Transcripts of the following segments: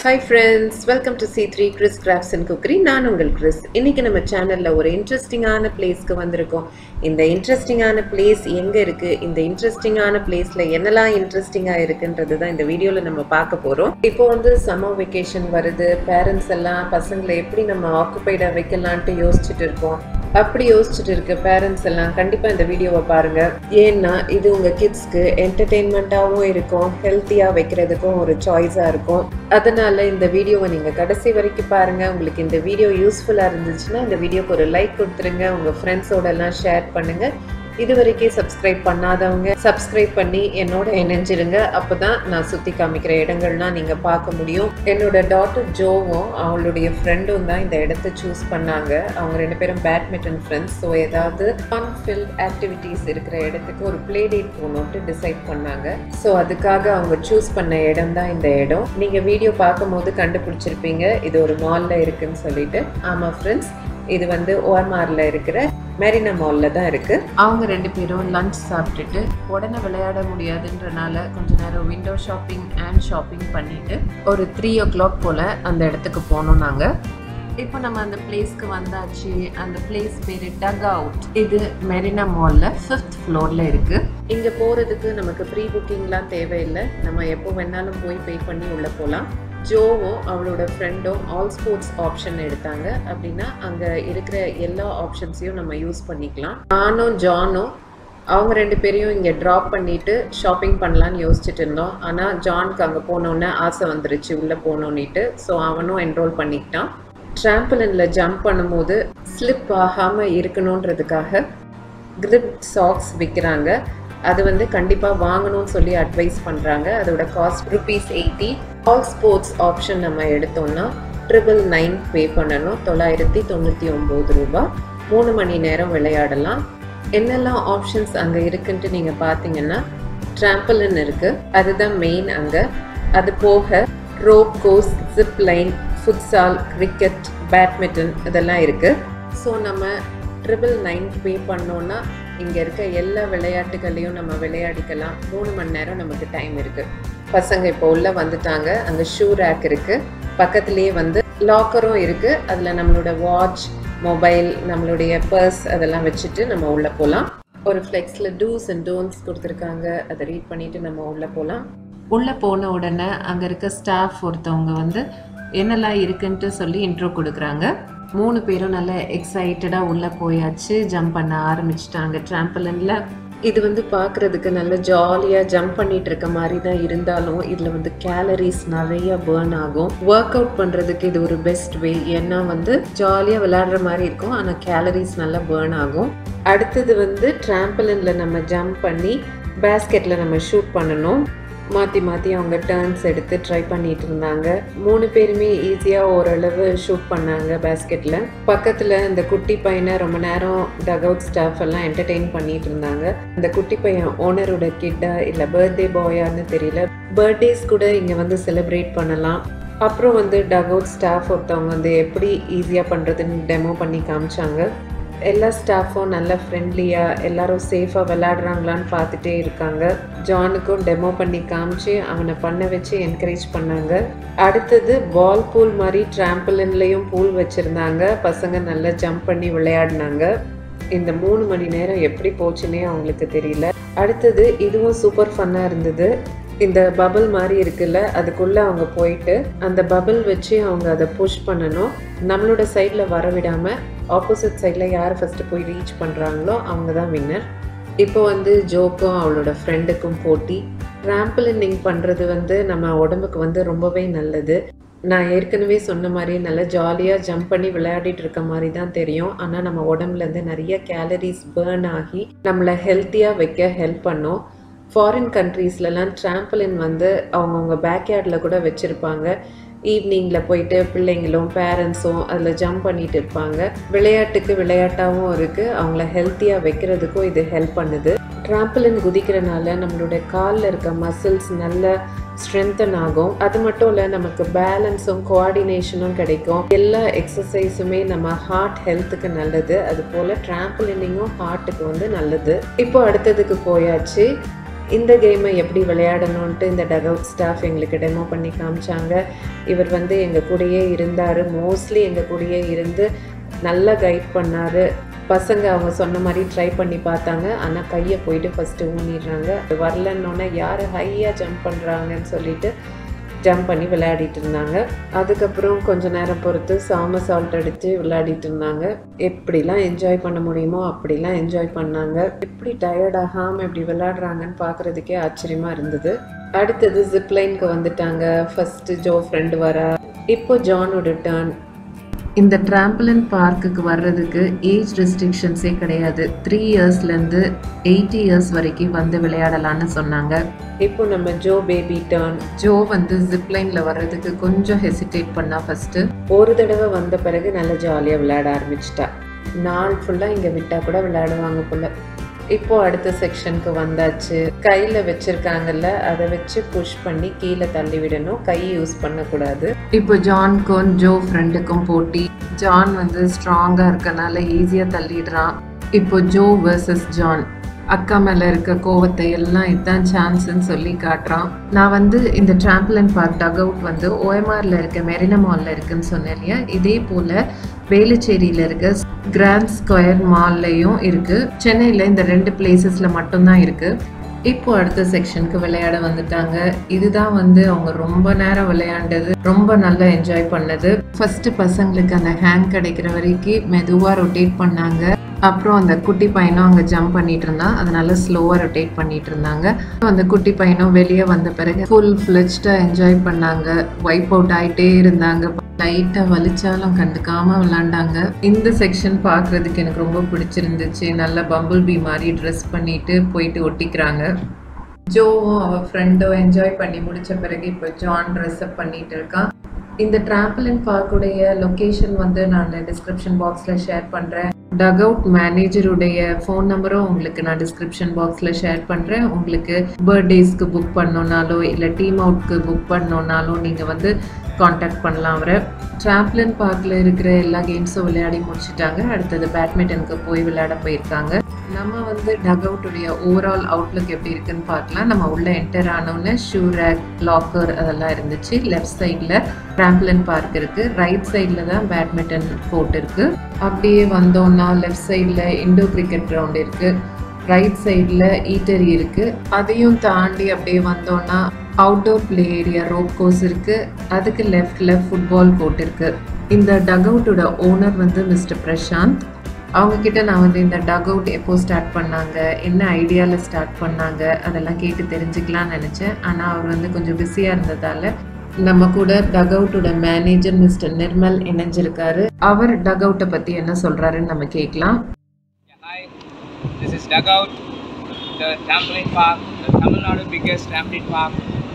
Hi friends welcome to C three Chris crafts and cookery நான் உங்கள் Chris இன்னைக்கு நம்ம சேனலில் ஒரு இன்ட்ரெஸ்டிங்கான பிளேஸ்க்கு வந்திருக்கோம் இந்த இன்ட்ரெஸ்டிங்கான பிளேஸ் எங்கே இருக்குது இந்த இன்ட்ரெஸ்டிங்கான பிளேஸில் என்னெல்லாம் இன்ட்ரெஸ்டிங்காக இருக்குன்றது தான் இந்த வீடியோவில் நம்ம பார்க்க போகிறோம் இப்போ வந்து சம்மர் வெக்கேஷன் வருது பேரண்ட்ஸ் எல்லாம் பசங்களை எப்படி நம்ம ஆக்குப்பைடாக வைக்கலான்ட்டு யோசிச்சுட்டு இருக்கோம் அப்படி யோசிச்சுட்டு இருக்க பேரண்ட்ஸ் எல்லாம் கண்டிப்பாக இந்த வீடியோவை பாருங்க ஏன்னா இது உங்கள் கிட்ஸ்க்கு என்டர்டெயின்மெண்ட்டாகவும் இருக்கும் ஹெல்த்தியாக வைக்கிறதுக்கும் ஒரு சாய்ஸாக இருக்கும் அதனால இந்த வீடியோவை நீங்கள் கடைசி வரைக்கும் பாருங்க உங்களுக்கு இந்த வீடியோ யூஸ்ஃபுல்லாக இருந்துச்சுன்னா இந்த வீடியோக்கு ஒரு லைக் கொடுத்துருங்க உங்கள் ஃப்ரெண்ட்ஸோட எல்லாம் ஷேர் பண்ணுங்க இது வரைக்கும் சப்ஸ்கிரைப் பண்ணாதவங்க சப்ஸ்கிரைப் பண்ணி என்னோட இணைஞ்சிருங்க அப்பதான் நான் சுத்தி காமிக்கிற இடங்கள்லாம் நீங்க பார்க்க முடியும் என்னோட டாட்டர் ஜோவும் அவளுடைய ஃப்ரெண்டும் தான் இந்த இடத்த சூஸ் பண்ணாங்க அவங்க ரெண்டு பேரும் பேட்மிண்டன் ஃப்ரெண்ட்ஸ் ஸோ ஏதாவது ஃபன் ஃபில்ட் ஆக்டிவிட்டீஸ் இருக்கிற இடத்துக்கு ஒரு ப்ளே டேட் போகணுன்ட்டு டிசைட் பண்ணாங்க ஸோ அதுக்காக அவங்க சூஸ் பண்ண இடம் தான் இந்த இடம் நீங்க வீடியோ பார்க்கும்போது கண்டுபிடிச்சிருப்பீங்க இது ஒரு மால்ல இருக்குன்னு சொல்லிட்டு ஆமா ஃப்ரெண்ட்ஸ் இது வந்து ஓர்மாரில் இருக்கிற மெரினா மாலில் தான் இருக்குது அவங்க ரெண்டு பேரும் லஞ்ச் சாப்பிட்டுட்டு உடனே விளையாட முடியாதுன்றனால கொஞ்ச நேரம் விண்டோ ஷாப்பிங் அண்ட் ஷாப்பிங் பண்ணிட்டு ஒரு த்ரீ ஓ கிளாக் போல் அந்த இடத்துக்கு போனோம் நாங்கள் இப்போ நம்ம அந்த பிளேஸ்க்கு வந்தாச்சு அந்த பிளேஸ் பேர் டக் அவுட் இது மெரினா மாலில் ஃபிஃப்த் ஃப்ளோரில் இருக்குது இங்கே போகிறதுக்கு நமக்கு ப்ரீ புக்கிங்லாம் தேவையில்லை நம்ம எப்போ வேணாலும் போய் பே பண்ணி உள்ளே போகலாம் ஜோவும் அவளோட ஃப்ரெண்டும் ஆல் ஸ்போர்ட்ஸ் ஆப்ஷன் எடுத்தாங்க அப்படின்னா அங்கே இருக்கிற எல்லா ஆப்ஷன்ஸையும் நம்ம யூஸ் பண்ணிக்கலாம் நானும் ஜானும் அவங்க ரெண்டு பேரையும் இங்கே ட்ராப் பண்ணிட்டு ஷாப்பிங் பண்ணலான்னு யோசிச்சுட்டு இருந்தோம் ஆனால் ஜானுக்கு அங்கே போனோன்னே ஆசை வந்துருச்சு உள்ளே போகணுன்னிட்டு ஸோ அவனும் என்ரோல் பண்ணிக்கிட்டான் ட்ராம்பலினில் ஜம்ப் பண்ணும்போது ஸ்லிப் ஆகாமல் இருக்கணுன்றதுக்காக கிரிப் சாக்ஸ் விற்கிறாங்க அது வந்து கண்டிப்பாக வாங்கணும்னு சொல்லி அட்வைஸ் பண்ணுறாங்க அதோட cost rupees eighty all sports option நம்ம எடுத்தோம்னா ட்ரிபிள் நைன் பே பண்ணணும் தொள்ளாயிரத்தி தொண்ணூற்றி ஒம்பது ரூபா மூணு மணி நேரம் விளையாடலாம் என்னெல்லாம் ஆப்ஷன்ஸ் அங்கே இருக்குன்ட்டு நீங்கள் பார்த்தீங்கன்னா ட்ராம்பலின் இருக்குது அதுதான் மெயின் அங்கே அது போக rope course zip line futsal cricket badminton இதெல்லாம் இருக்குது ஸோ நம்ம ட்ரிபிள் நைன் பே பண்ணோன்னா இங்கே இருக்க எல்லா விளையாட்டுகளையும் நம்ம விளையாடிக்கலாம் மூணு மணி நேரம் நமக்கு டைம் இருக்குது பசங்க இப்போ உள்ளே வந்துட்டாங்க அங்கே ஷூ ரேக் இருக்குது பக்கத்துலேயே வந்து லாக்கரும் இருக்குது அதில் நம்மளோட வாட்ச் மொபைல் நம்மளுடைய பர்ஸ் அதெல்லாம் வச்சுட்டு நம்ம உள்ளே போகலாம் ஒரு ஃப்ளெக்ஸில் டூஸ் அண்ட் டோன்ஸ் கொடுத்துருக்காங்க அதை ரீட் பண்ணிவிட்டு நம்ம உள்ளே போகலாம் உள்ளே போன உடனே அங்கே இருக்க ஸ்டாஃப் ஒருத்தவங்க வந்து என்னெல்லாம் இருக்குன்ட்டு சொல்லி இன்ட்ரோ கொடுக்குறாங்க மூணு பேரும் நல்ல எக்ஸைட்டடாக உள்ளே போயாச்சு ஜம்ப் பண்ண ஆரம்பிச்சிட்டாங்க ட்ராம்பலனில் இது வந்து பார்க்குறதுக்கு நல்ல ஜாலியாக ஜம்ப் பண்ணிட்டு இருக்க மாதிரி தான் இருந்தாலும் இதில் வந்து கேலரிஸ் நிறைய பேர்ன் ஆகும் ஒர்க் அவுட் பண்ணுறதுக்கு இது ஒரு பெஸ்ட் வே ஏன்னா வந்து ஜாலியாக விளையாடுற மாதிரி இருக்கும் ஆனால் கேலரிஸ் நல்லா பேர்ன் ஆகும் அடுத்தது வந்து ட்ராம்பலனில் நம்ம ஜம்ப் பண்ணி பேஸ்கெட்டில் நம்ம ஷூட் பண்ணணும் மாற்றி மாற்றி அவங்க டேர்ன்ஸ் எடுத்து ட்ரை பண்ணிட்டு இருந்தாங்க மூணு பேருமே ஈஸியாக ஓரளவு ஷூட் பண்ணாங்க பேஸ்கெட்டில் பக்கத்தில் இந்த குட்டி பையனை ரொம்ப நேரம் டக் அவுட் ஸ்டாஃப் எல்லாம் என்டர்டெயின் பண்ணிட்டு இருந்தாங்க இந்த குட்டி பையன் ஓனரோட கிட்டா இல்லை பர்த்டே பாயான்னு தெரியல பர்த்டேஸ் கூட இங்கே வந்து செலிப்ரேட் பண்ணலாம் அப்புறம் வந்து டக் அவுட் ஸ்டாஃப் ஒருத்தவங்க வந்து எப்படி ஈஸியாக பண்ணுறதுன்னு டெமோ பண்ணி காமிச்சாங்க எல்லா ஸ்டாஃபும் நல்ல ஃப்ரெண்ட்லியாக எல்லாரும் சேஃபாக விளையாடுறாங்களான்னு பார்த்துட்டே இருக்காங்க ஜானுக்கும் டெமோ பண்ணி காமிச்சு அவனை பண்ண வச்சு என்கரேஜ் பண்ணாங்க அடுத்தது பால் பூல் மாதிரி ட்ராம்பலின்லேயும் பூல் வச்சுருந்தாங்க பசங்க நல்லா ஜம்ப் பண்ணி விளையாடினாங்க இந்த மூணு மணி நேரம் எப்படி போச்சுன்னே அவங்களுக்கு தெரியல அடுத்தது இதுவும் சூப்பர் ஃபன்னாக இருந்தது இந்த பபிள் மாதிரி இருக்குல்ல அதுக்குள்ளே அவங்க போயிட்டு அந்த பபிள் வச்சு அவங்க அதை புஷ் பண்ணணும் நம்மளோட சைடில் வர விடாமல் ஆப்போசிட் சைடில் யார் ஃபஸ்ட்டு போய் ரீச் பண்ணுறாங்களோ அவங்க தான் வின்னர் இப்போ வந்து ஜோக்கும் அவளோட ஃப்ரெண்டுக்கும் போட்டி ரேம்பிளினிங் பண்ணுறது வந்து நம்ம உடம்புக்கு வந்து ரொம்பவே நல்லது நான் ஏற்கனவே சொன்ன மாதிரி நல்லா ஜாலியாக ஜம்ப் பண்ணி விளையாடிட்டு இருக்க மாதிரி தான் தெரியும் ஆனால் நம்ம உடம்புலேருந்து நிறைய கேலரிஸ் பேர்ன் ஆகி நம்மளை ஹெல்த்தியாக வைக்க ஹெல்ப் பண்ணும் ஃபாரின் கண்ட்ரீஸ்லலாம் ட்ராம்பலின் வந்து அவங்கவுங்க பேக்யார்டில் கூட வச்சுருப்பாங்க ஈவினிங்கில் போயிட்டு பிள்ளைங்களும் பேரண்ட்ஸும் அதில் ஜம்ப் பண்ணிட்டு இருப்பாங்க விளையாட்டுக்கு விளையாட்டாகவும் இருக்குது அவங்கள ஹெல்த்தியாக வைக்கிறதுக்கும் இது ஹெல்ப் பண்ணுது ட்ராம்பலின் குதிக்கிறனால நம்மளோட காலில் இருக்க மசில்ஸ் நல்ல ஸ்ட்ரென்தன் ஆகும் அது மட்டும் இல்லை நமக்கு பேலன்ஸும் கோஆர்டினேஷனும் கிடைக்கும் எல்லா எக்ஸசைஸுமே நம்ம ஹார்ட் ஹெல்த்துக்கு நல்லது அது போல் ட்ராம்பலினிங்கும் ஹார்ட்டுக்கு வந்து நல்லது இப்போ அடுத்ததுக்கு போயாச்சு இந்த கேமை எப்படி விளையாடணுன்ட்டு இந்த டக் அவுட் ஸ்டாஃப் எங்களுக்கு டெமோ பண்ணி காமிச்சாங்க இவர் வந்து எங்கள் கூடயே இருந்தார் மோஸ்ட்லி எங்கள் கூடயே இருந்து நல்லா கைட் பண்ணார் பசங்க அவங்க சொன்ன மாதிரி ட்ரை பண்ணி பார்த்தாங்க ஆனால் கையை போயிட்டு ஃபஸ்ட்டு ஊனிடுறாங்க வரலன்னொன்னே யார் ஹையாக ஜம்ப் பண்ணுறாங்கன்னு சொல்லிட்டு ஜம்ப் பண்ணி விளையாடிட்டு இருந்தாங்க அதுக்கப்புறம் கொஞ்ச நேரம் பொறுத்து சாம சால்ட் அடித்து விளையாடிட்டு இருந்தாங்க எப்படிலாம் என்ஜாய் பண்ண முடியுமோ அப்படிலாம் என்ஜாய் பண்ணாங்க எப்படி டயர்ட் ஆகாமல் எப்படி விளையாடுறாங்கன்னு பார்க்குறதுக்கே ஆச்சரியமாக இருந்தது அடுத்தது ஜிப்லைனுக்கு வந்துட்டாங்க ஃபஸ்ட்டு ஜோ ஃப்ரெண்டு வரா இப்போ ஜானோட டர்ன் இந்த ட்ராம்பலின் பார்க்குக்கு வர்றதுக்கு ஏஜ் ரெஸ்ட்ரிக்ஷன்ஸே கிடையாது த்ரீ இயர்ஸ்லேருந்து எயிட்டி இயர்ஸ் வரைக்கும் வந்து விளையாடலான்னு சொன்னாங்க இப்போ நம்ம ஜோ பேபி டர்ன் ஜோ வந்து ஜிப்லைனில் வர்றதுக்கு கொஞ்சம் ஹெசிடேட் பண்ணா ஃபர்ஸ்ட் ஒரு தடவை வந்த பிறகு நல்லா ஜாலியாக விளையாட ஆரம்பிச்சிட்டா நாள் ஃபுல்லாக இங்கே விட்டால் கூட விளையாடுவாங்க போல இப்போ அடுத்த செக்ஷனுக்கு வந்தாச்சு கையில் வச்சிருக்காங்கல்ல அதை வச்சு புஷ் பண்ணி கீழே தள்ளி விடணும் கை யூஸ் பண்ணக்கூடாது இப்போ ஜான்க்கும் ஜோ ஃப்ரெண்டுக்கும் போட்டி ஜான் வந்து ஸ்ட்ராங்காக இருக்கனால ஈஸியாக தள்ளிடுறான் இப்போ ஜோ வர்சஸ் ஜான் அக்கா மேலே இருக்க கோவத்தை எல்லாம் இதுதான் சான்ஸ்ன்னு சொல்லி காட்டுறான் நான் வந்து இந்த ட்ராம்பலன் பார்க் டக் அவுட் வந்து ஓஎம்ஆரில் இருக்க மெரினா மாலில் இருக்குன்னு சொன்னேன் இல்லையா இதே போல் வேலுச்சேரியில் இருக்க கிராண்ட் ஸ்கொயர் மால்லையும் இருக்குது சென்னையில் இந்த ரெண்டு பிளேசஸில் மட்டும்தான் இருக்குது இப்போ அடுத்த செக்ஷனுக்கு விளையாட வந்துட்டாங்க இதுதான் வந்து அவங்க ரொம்ப நேரம் விளையாண்டது ரொம்ப நல்லா என்ஜாய் பண்ணது ஃபர்ஸ்ட் பசங்களுக்கு அந்த ஹேங் கிடைக்கிற வரைக்கும் மெதுவாக ரொட்டேட் பண்ணாங்க அப்புறம் அந்த குட்டி பையனும் அங்கே ஜம்ப் பண்ணிட்டு இருந்தான் அதனால ஸ்லோவாக ரொட்டேட் பண்ணிட்டு இருந்தாங்க அந்த குட்டி பையனும் வெளியே வந்த பிறகு ஃபுல் ஃப்ளெஜ்டாக என்ஜாய் பண்ணாங்க வைப் அவுட் ஆகிட்டே இருந்தாங்க லைட்டாக வலிச்சாலும் கண்டுக்காம விளாண்டாங்க இந்த செக்ஷன் பார்க்குறதுக்கு எனக்கு ரொம்ப பிடிச்சிருந்துச்சு நல்லா பம்பிள் பி மாதிரி ட்ரெஸ் பண்ணிட்டு போயிட்டு ஒட்டிக்கிறாங்க ஜோவும் அவள் ஃப்ரெண்டும் என்ஜாய் பண்ணி முடிச்ச பிறகு இப்போ ஜான் ட்ரெஸ் அப் பண்ணிட்டு இருக்கான் இந்த ட்ராம்பலின் பார்க்குடைய லொக்கேஷன் வந்து நான் டிஸ்கிரிப்ஷன் பாக்ஸில் ஷேர் பண்ணுறேன் டக் அவுட் மேனேஜருடைய ஃபோன் நம்பரும் உங்களுக்கு நான் டிஸ்கிரிப்ஷன் பாக்ஸில் ஷேர் பண்ணுறேன் உங்களுக்கு பர்த்டேஸ்க்கு புக் பண்ணோன்னாலோ இல்லை டீம் அவுட்க்கு புக் பண்ணோன்னாலும் நீங்கள் வந்து காண்டாக்ட் பண்ணலாம் அவரை ட்ராம்ப்ளின் பார்க்கில் இருக்கிற எல்லா கேம்ஸும் விளையாடி முடிச்சிட்டாங்க அடுத்தது பேட்மிண்டனுக்கு போய் விளையாட போயிருக்காங்க நம்ம வந்து டக் அவுட்டுடைய ஓவரால் அவுட்லுக் எப்படி இருக்குன்னு பார்க்கலாம் நம்ம உள்ள என்டர் ஆனோன்னு ஷூ ரேக் லாக்கர் அதெல்லாம் இருந்துச்சு லெஃப்ட் சைடில் ட்ராம்ப்ளின் பார்க் இருக்குது ரைட் சைடில் தான் பேட்மிண்டன் கோர்ட் இருக்குது அப்படியே வந்தோம்னா லெஃப்ட் சைடில் இண்டோ கிரிக்கெட் கிரவுண்ட் இருக்குது ரைட் சைடில் ஈட்டரி இருக்குது அதையும் தாண்டி அப்படியே வந்தோம்னா outdoor play area rope course இருக்குது அதுக்கு லெஃப்டில் ஃபுட்பால் கோர்ட் இருக்குது இந்த டக் அவுட்டோட ஓனர் வந்து மிஸ்டர் பிரசாந்த் அவங்க கிட்ட நான் வந்து இந்த டக் அவுட் எப்போ ஸ்டார்ட் பண்ணாங்க என்ன ஐடியாவில் ஸ்டார்ட் பண்ணாங்க அதெல்லாம் கேட்டு தெரிஞ்சுக்கலாம்னு நினச்சேன் ஆனால் அவர் வந்து கொஞ்சம் பிஸியாக இருந்ததால் நம்ம கூட டக் அவுட்டோட மேனேஜர் மிஸ்டர் நிர்மல் இணைஞ்சிருக்காரு அவர் டக் அவுட்டை பற்றி என்ன சொல்கிறாருன்னு நம்ம கேட்கலாம் Yeah, hi, this is Dugout, the trampoline park, the Tamil Nadu biggest trampoline park,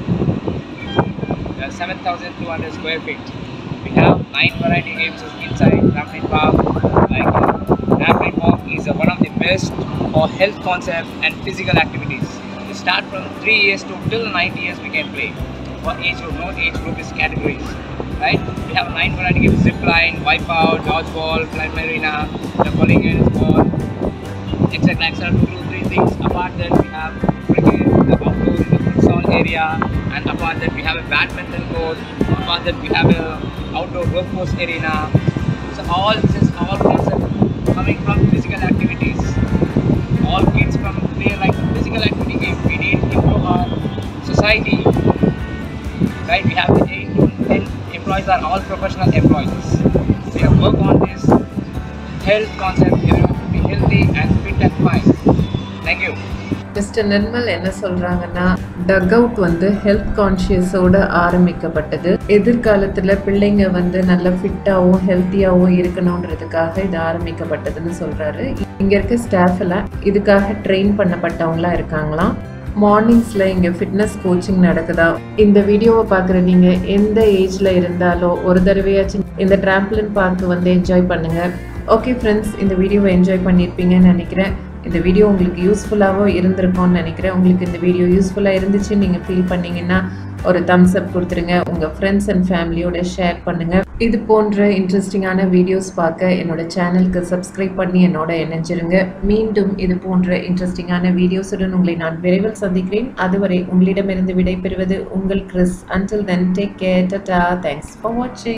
the 7,200 square feet. We have nine variety games inside trampoline park. Like trampoline park is uh, one of the best for health concept and physical activities. We start from three years to till 90 years we can play. For age group, no age group is categories. Right? We have nine variety games: zip line, wipeout, dodgeball, fly marina, the bowling is ball, etc. etc. Two to three things. Apart that we have cricket, the outdoor in the futsal area, and apart that we have a badminton court. Apart that we have a outdoor workforce arena. So all this is all concept coming from physical activities. All kids from play like physical activity game. We need to improve our society. Right? We have the eight to ten employees are all professional employees. We have work on this health concept. Everyone should be healthy and fit and fine. Thank you. Mister Nirmal என்ன சொல்றாங்கன்னா duck out வந்து health கான்ஷியஸோட ஆரம்பிக்கப்பட்டது எதிர்காலத்துல பிள்ளைங்க வந்து நல்ல ஃபிட்டாகவும் ஹெல்த்தியாகவும் இருக்கணுன்றதுக்காக இது ஆரம்பிக்கப்பட்டதுன்னு சொல்றாரு இங்க இருக்க ஸ்டாஃப் எல்லாம் இதுக்காக ட்ரெயின் பண்ணப்பட்டவங்களா இருக்காங்களாம் மார்னிங்ஸில் இங்கே ஃபிட்னஸ் கோச்சிங் நடக்குதா இந்த வீடியோவை பார்க்குற நீங்கள் எந்த ஏஜில் இருந்தாலோ ஒரு தடவையாச்சும் இந்த ட்ராம்ப்ளின் பார்க்கு வந்து என்ஜாய் பண்ணுங்கள் ஓகே ஃப்ரெண்ட்ஸ் இந்த வீடியோவை என்ஜாய் பண்ணியிருப்பீங்கன்னு நினைக்கிறேன் இந்த வீடியோ உங்களுக்கு யூஸ்ஃபுல்லாகவும் இருந்திருக்கும்னு நினைக்கிறேன் உங்களுக்கு இந்த வீடியோ யூஸ்ஃபுல்லாக இருந்துச்சுன்னு நீங்கள் ஃபீல் பண்ணீங்கன்னா ஒரு தம்ஸ் அப் கொடுத்துருங்க உங்கள் ஃப்ரெண்ட்ஸ் அண்ட் ஃபேமிலியோட ஷேர் பண்ணுங்கள் இது போன்ற இன்ட்ரெஸ்டிங்கான வீடியோஸ் பார்க்க என்னோட சேனலுக்கு சப்ஸ்கிரைப் பண்ணி என்னோட இணைஞ்சிருங்க மீண்டும் இது போன்ற இன்ட்ரெஸ்டிங்கான வீடியோஸுடன் உங்களை நான் விரைவில் சந்திக்கிறேன் அதுவரை உங்களிடமிருந்து விடைபெறுவது உங்கள் Chris until then take care tata thanks for வாட்சிங்